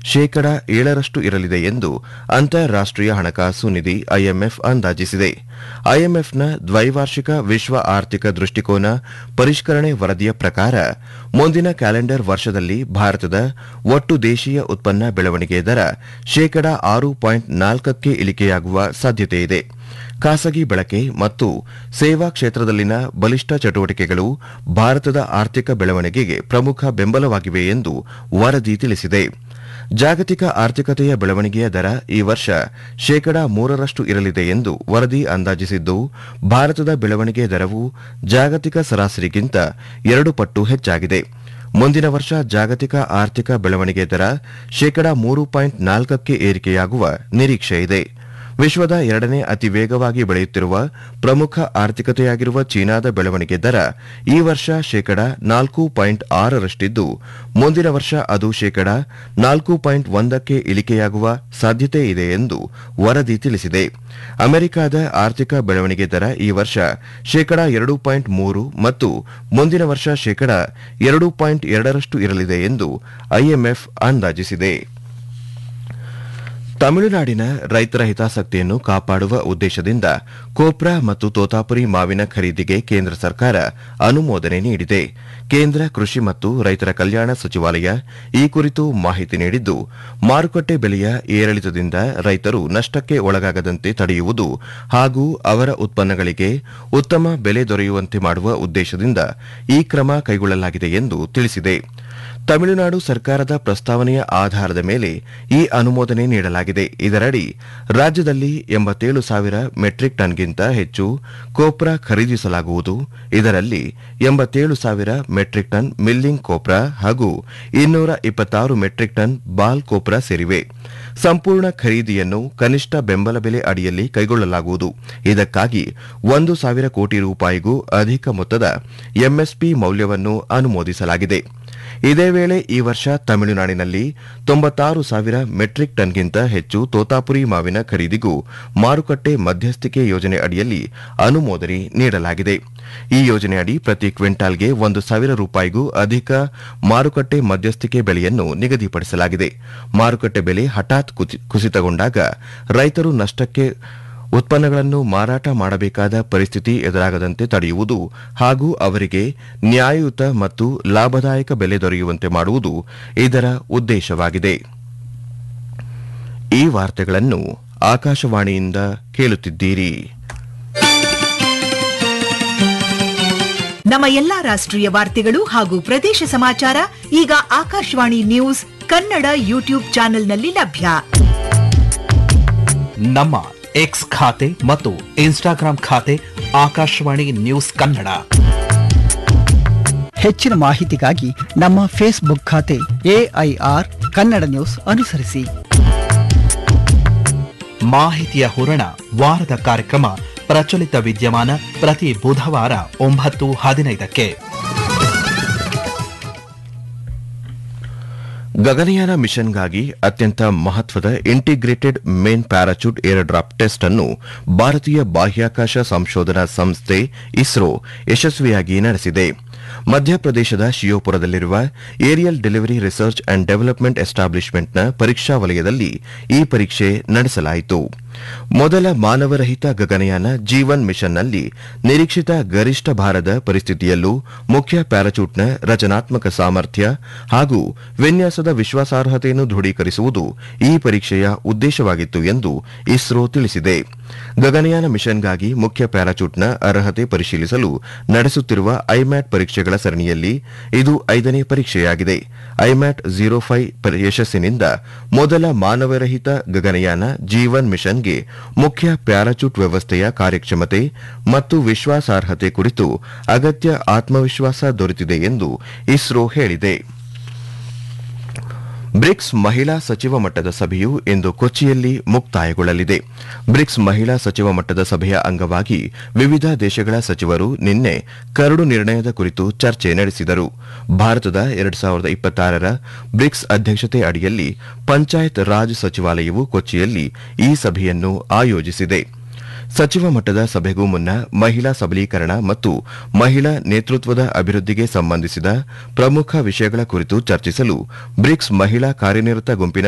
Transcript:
ಶೇಕಡ ಏಳರಷ್ಟು ಇರಲಿದೆ ಎಂದು ಅಂತಾರಾಷ್ಟೀಯ ಹಣಕಾಸು ನಿಧಿ ಐಎಂಎಫ್ ಅಂದಾಜಿಸಿದೆ ಐಎಂಎಫ್ನ ದ್ವೈವಾರ್ಷಿಕ ವಿಶ್ವ ಆರ್ಥಿಕ ದೃಷ್ಟಿಕೋನ ಪರಿಷ್ಕರಣೆ ವರದಿಯ ಪ್ರಕಾರ ಮುಂದಿನ ಕ್ಯಾಲೆಂಡರ್ ವರ್ಷದಲ್ಲಿ ಭಾರತದ ಒಟ್ಟು ದೇಶೀಯ ಉತ್ಪನ್ನ ಬೆಳವಣಿಗೆ ದರ ಶೇಕಡ ಆರು ಪಾಯಿಂಟ್ ನಾಲ್ಕಕ್ಕೆ ಇಳಿಕೆಯಾಗುವ ಸಾಧ್ಯತೆಯಿದೆ ಖಾಸಗಿ ಬಳಕೆ ಮತ್ತು ಸೇವಾ ಕ್ಷೇತ್ರದಲ್ಲಿನ ಬಲಿಷ್ಠ ಚಟುವಟಿಕೆಗಳು ಭಾರತದ ಆರ್ಥಿಕ ಬೆಳವಣಿಗೆಗೆ ಪ್ರಮುಖ ಬೆಂಬಲವಾಗಿವೆ ಎಂದು ವರದಿ ತಿಳಿಸಿದೆ ಜಾಗತಿಕ ಆರ್ಥಿಕತೆಯ ಬೆಳವಣಿಗೆಯ ದರ ಈ ವರ್ಷ ಶೇಕಡ ಮೂರರಷ್ಟು ಇರಲಿದೆ ಎಂದು ವರದಿ ಅಂದಾಜಿಸಿದ್ದು ಭಾರತದ ಬೆಳವಣಿಗೆ ದರವು ಜಾಗತಿಕ ಸರಾಸರಿಗಿಂತ ಎರಡು ಪಟ್ಟು ಹೆಚ್ಚಾಗಿದೆ ಮುಂದಿನ ವರ್ಷ ಜಾಗತಿಕ ಆರ್ಥಿಕ ಬೆಳವಣಿಗೆ ದರ ಶೇಕಡ ಮೂರು ಪಾಯಿಂಟ್ ನಾಲ್ಕಕ್ಕೆ ಏರಿಕೆಯಾಗುವ ನಿರೀಕ್ಷೆಯಿದೆ ವಿಶ್ವದ ಎರಡನೇ ಅತಿ ವೇಗವಾಗಿ ಬೆಳೆಯುತ್ತಿರುವ ಪ್ರಮುಖ ಆರ್ಥಿಕತೆಯಾಗಿರುವ ಚೀನಾದ ಬೆಳವಣಿಗೆ ದರ ಈ ವರ್ಷ ಶೇಕಡ ನಾಲ್ಕು ಪಾಯಿಂಟ್ ಆರರಷ್ಟಿದ್ದು ಮುಂದಿನ ವರ್ಷ ಅದು ಶೇಕಡ ನಾಲ್ಕು ಪಾಯಿಂಟ್ ಒಂದಕ್ಕೆ ಇಳಿಕೆಯಾಗುವ ಸಾಧ್ಯತೆ ಇದೆ ಎಂದು ವರದಿ ತಿಳಿಸಿದೆ ಅಮೆರಿಕದ ಆರ್ಥಿಕ ಬೆಳವಣಿಗೆ ದರ ಈ ವರ್ಷ ಶೇಕಡ ಎರಡು ಪಾಯಿಂಟ್ ಮೂರು ಮತ್ತು ಮುಂದಿನ ವರ್ಷ ಶೇಕಡ ಎರಡು ಪಾಯಿಂಟ್ ಎರಡರಷ್ಟು ಇರಲಿದೆ ಎಂದು ಐಎಂಎಫ್ ಅಂದಾಜಿಸಿದೆ ತಮಿಳುನಾಡಿನ ರೈತರ ಹಿತಾಸಕ್ತಿಯನ್ನು ಕಾಪಾಡುವ ಉದ್ದೇಶದಿಂದ ಕೋಪ್ರಾ ಮತ್ತು ತೋತಾಪುರಿ ಮಾವಿನ ಖರೀದಿಗೆ ಕೇಂದ್ರ ಸರ್ಕಾರ ಅನುಮೋದನೆ ನೀಡಿದೆ ಕೇಂದ್ರ ಕೃಷಿ ಮತ್ತು ರೈತರ ಕಲ್ಯಾಣ ಸಚಿವಾಲಯ ಈ ಕುರಿತು ಮಾಹಿತಿ ನೀಡಿದ್ದು ಮಾರುಕಟ್ಟೆ ಬೆಲೆಯ ಏರಿಳಿತದಿಂದ ರೈತರು ನಷ್ಟಕ್ಕೆ ಒಳಗಾಗದಂತೆ ತಡೆಯುವುದು ಹಾಗೂ ಅವರ ಉತ್ಪನ್ನಗಳಿಗೆ ಉತ್ತಮ ಬೆಲೆ ದೊರೆಯುವಂತೆ ಮಾಡುವ ಉದ್ದೇಶದಿಂದ ಈ ಕ್ರಮ ಕೈಗೊಳ್ಳಲಾಗಿದೆ ಎಂದು ತಿಳಿಸಿದೆ ತಮಿಳುನಾಡು ಸರ್ಕಾರದ ಪ್ರಸ್ತಾವನೆಯ ಆಧಾರದ ಮೇಲೆ ಈ ಅನುಮೋದನೆ ನೀಡಲಾಗಿದೆ ಇದರಡಿ ರಾಜ್ಯದಲ್ಲಿ ಎಂಬತ್ತೇಳು ಸಾವಿರ ಮೆಟ್ರಿಕ್ ಟನ್ಗಿಂತ ಹೆಚ್ಚು ಕೋಪ್ರಾ ಖರೀದಿಸಲಾಗುವುದು ಇದರಲ್ಲಿ ಎಂಬತ್ತೇಳು ಸಾವಿರ ಮೆಟ್ರಿಕ್ ಟನ್ ಮಿಲ್ಲಿಂಗ್ ಕೋಪ್ರಾ ಹಾಗೂ ಇನ್ನೂರ ಇಪ್ಪತ್ತಾರು ಮೆಟ್ರಿಕ್ ಟನ್ ಬಾಲ್ ಕೋಪ್ರಾ ಸೇರಿವೆ ಸಂಪೂರ್ಣ ಖರೀದಿಯನ್ನು ಕನಿಷ್ಠ ಬೆಂಬಲ ಬೆಲೆ ಅಡಿಯಲ್ಲಿ ಕೈಗೊಳ್ಳಲಾಗುವುದು ಇದಕ್ಕಾಗಿ ಒಂದು ಸಾವಿರ ಕೋಟಿ ರೂಪಾಯಿಗೂ ಅಧಿಕ ಮೊತ್ತದ ಎಂಎಸ್ಪಿ ಮೌಲ್ಯವನ್ನು ಅನುಮೋದಿಸಲಾಗಿದೆ ಇದೇ ವೇಳೆ ಈ ವರ್ಷ ತಮಿಳುನಾಡಿನಲ್ಲಿ ತೊಂಬತ್ತಾರು ಸಾವಿರ ಮೆಟ್ರಿಕ್ ಟನ್ಗಿಂತ ಹೆಚ್ಚು ತೋತಾಪುರಿ ಮಾವಿನ ಖರೀದಿಗೂ ಮಾರುಕಟ್ಟೆ ಮಧ್ಯಸ್ಥಿಕೆ ಯೋಜನೆ ಅಡಿಯಲ್ಲಿ ಅನುಮೋದನೆ ನೀಡಲಾಗಿದೆ ಈ ಯೋಜನೆಯಡಿ ಪ್ರತಿ ಕ್ವಿಂಟಾಲ್ಗೆ ಒಂದು ಸಾವಿರ ರೂಪಾಯಿಗೂ ಅಧಿಕ ಮಾರುಕಟ್ಟೆ ಮಧ್ಯಸ್ಥಿಕೆ ಬೆಲೆಯನ್ನು ನಿಗದಿಪಡಿಸಲಾಗಿದೆ ಮಾರುಕಟ್ಟೆ ಬೆಲೆ ಹಠಾತ್ ಕುಸಿತಗೊಂಡಾಗ ರೈತರು ನಷ್ಟಕ್ಕೆ ಉತ್ಪನ್ನಗಳನ್ನು ಮಾರಾಟ ಮಾಡಬೇಕಾದ ಪರಿಸ್ಥಿತಿ ಎದುರಾಗದಂತೆ ತಡೆಯುವುದು ಹಾಗೂ ಅವರಿಗೆ ನ್ಯಾಯಯುತ ಮತ್ತು ಲಾಭದಾಯಕ ಬೆಲೆ ದೊರೆಯುವಂತೆ ಮಾಡುವುದು ಇದರ ಉದ್ದೇಶವಾಗಿದೆ ಈ ವಾರ್ತೆಗಳನ್ನು ಆಕಾಶವಾಣಿಯಿಂದ ಕೇಳುತ್ತಿದ್ದೀರಿ ನಮ್ಮ ಎಲ್ಲಾ ರಾಷ್ಟ್ರೀಯ ವಾರ್ತೆಗಳು ಹಾಗೂ ಪ್ರದೇಶ ಸಮಾಚಾರ ಈಗ ಆಕಾಶವಾಣಿ ನ್ಯೂಸ್ ಕನ್ನಡ ಯೂಟ್ಯೂಬ್ ಚಾನೆಲ್ನಲ್ಲಿ ಲಭ್ಯ ನಮ್ಮ ಎಕ್ಸ್ ಖಾತೆ ಮತ್ತು ಇನ್ಸ್ಟಾಗ್ರಾಂ ಖಾತೆ ಆಕಾಶವಾಣಿ ನ್ಯೂಸ್ ಕನ್ನಡ ಹೆಚ್ಚಿನ ಮಾಹಿತಿಗಾಗಿ ನಮ್ಮ ಫೇಸ್ಬುಕ್ ಖಾತೆ ಎಐಆರ್ ಕನ್ನಡ ನ್ಯೂಸ್ ಅನುಸರಿಸಿ ಮಾಹಿತಿಯ ಹೂರಣ ವಾರದ ಕಾರ್ಯಕ್ರಮ ಪ್ರಚಲಿತ ವಿದ್ಯಮಾನ ಪ್ರತಿ ಬುಧವಾರ ಒಂಬತ್ತು ಹದಿನೈದಕ್ಕೆ ಗಗನಯಾನ ಮಿಷನ್ಗಾಗಿ ಅತ್ಯಂತ ಮಹತ್ವದ integrated main parachute air drop test ಅನ್ನು ಭಾರತೀಯ ಬಾಹ್ಯಾಕಾಶ ಸಂಶೋಧನಾ ಸಂಸ್ಥೆ ಇಸ್ರೋ ಯಶಸ್ವಿಯಾಗಿ ನಡೆಸಿದೆ ಮಧ್ಯಪ್ರದೇಶದ ಶಿಯೋಪುರದಲ್ಲಿರುವ aerial delivery research and development ಎಸ್ಟಾಬ್ಲಿಷ್ಮೆಂಟ್ನ ಪರೀಕ್ಷಾ ವಲಯದಲ್ಲಿ ಈ ಪರೀಕ್ಷೆ ನಡೆಸಲಾಯಿತು ಮೊದಲ ಮಾನವರಹಿತ ಗಗನಯಾನ ಜೀವನ್ ಮಿಷನ್ನಲ್ಲಿ ನಿರೀಕ್ಷಿತ ಗರಿಷ್ಠ ಭಾರದ ಪರಿಸ್ಥಿತಿಯಲ್ಲೂ ಮುಖ್ಯ ಪ್ಯಾರಾಚೂಟ್ನ ರಚನಾತ್ಮಕ ಸಾಮರ್ಥ್ಯ ಹಾಗೂ ವಿನ್ಯಾಸದ ವಿಶ್ವಾಸಾರ್ಹತೆಯನ್ನು ದೃಢೀಕರಿಸುವುದು ಈ ಪರೀಕ್ಷೆಯ ಉದ್ದೇಶವಾಗಿತ್ತು ಎಂದು ಇಸ್ರೋ ತಿಳಿಸಿದೆ ಗಗನಯಾನ ಮಿಷನ್ಗಾಗಿ ಮುಖ್ಯ ಪ್ಯಾರಾಚೂಟ್ನ ಅರ್ಹತೆ ಪರಿಶೀಲಿಸಲು ನಡೆಸುತ್ತಿರುವ ಐಮ್ಯಾಟ್ ಪರೀಕ್ಷೆಗಳ ಸರಣಿಯಲ್ಲಿ ಇದು ಐದನೇ ಪರೀಕ್ಷೆಯಾಗಿದೆ ಐಮ್ಯಾಟ್ ಝೀರೋ ಫೈವ್ ಯಶಸ್ಸಿನಿಂದ ಮೊದಲ ಮಾನವರಹಿತ ಗಗನಯಾನ ಜೀವನ್ ಮಿಷನ್ಗೆ ಮುಖ್ಯ ಪ್ಯಾರಾಚೂಟ್ ವ್ಯವಸ್ಥೆಯ ಕಾರ್ಯಕ್ಷಮತೆ ಮತ್ತು ವಿಶ್ವಾಸಾರ್ಹತೆ ಕುರಿತು ಅಗತ್ಯ ಆತ್ಮವಿಶ್ವಾಸ ದೊರೆತಿದೆ ಎಂದು ಇಸ್ರೋ ಹೇಳಿದೆ ಬ್ರಿಕ್ಸ್ ಮಹಿಳಾ ಸಚಿವ ಮಟ್ಟದ ಸಭೆಯು ಇಂದು ಕೊಚ್ಚಿಯಲ್ಲಿ ಮುಕ್ತಾಯಗೊಳ್ಳಲಿದೆ ಬ್ರಿಕ್ಸ್ ಮಹಿಳಾ ಸಚಿವ ಮಟ್ಟದ ಸಭೆಯ ಅಂಗವಾಗಿ ವಿವಿಧ ದೇಶಗಳ ಸಚಿವರು ನಿನ್ನೆ ಕರಡು ನಿರ್ಣಯದ ಕುರಿತು ಚರ್ಚೆ ನಡೆಸಿದರು ಭಾರತದ ಎರಡು ಸಾವಿರದ ಇಪ್ಪತ್ತಾರರ ಬ್ರಿಕ್ಸ್ ಅಧ್ಯಕ್ಷತೆ ಅಡಿಯಲ್ಲಿ ಪಂಚಾಯತ್ ರಾಜ್ ಸಚಿವಾಲಯವು ಕೊಚ್ಚಿಯಲ್ಲಿ ಈ ಸಭೆಯನ್ನು ಆಯೋಜಿಸಿದೆ ಸಚಿವ ಮಟ್ಟದ ಸಭೆಗೂ ಮುನ್ನ ಮಹಿಳಾ ಸಬಲೀಕರಣ ಮತ್ತು ಮಹಿಳಾ ನೇತೃತ್ವದ ಅಭಿವೃದ್ಧಿಗೆ ಸಂಬಂಧಿಸಿದ ಪ್ರಮುಖ ವಿಷಯಗಳ ಕುರಿತು ಚರ್ಚಿಸಲು ಬ್ರಿಕ್ಸ್ ಮಹಿಳಾ ಕಾರ್ಯನಿರತ ಗುಂಪಿನ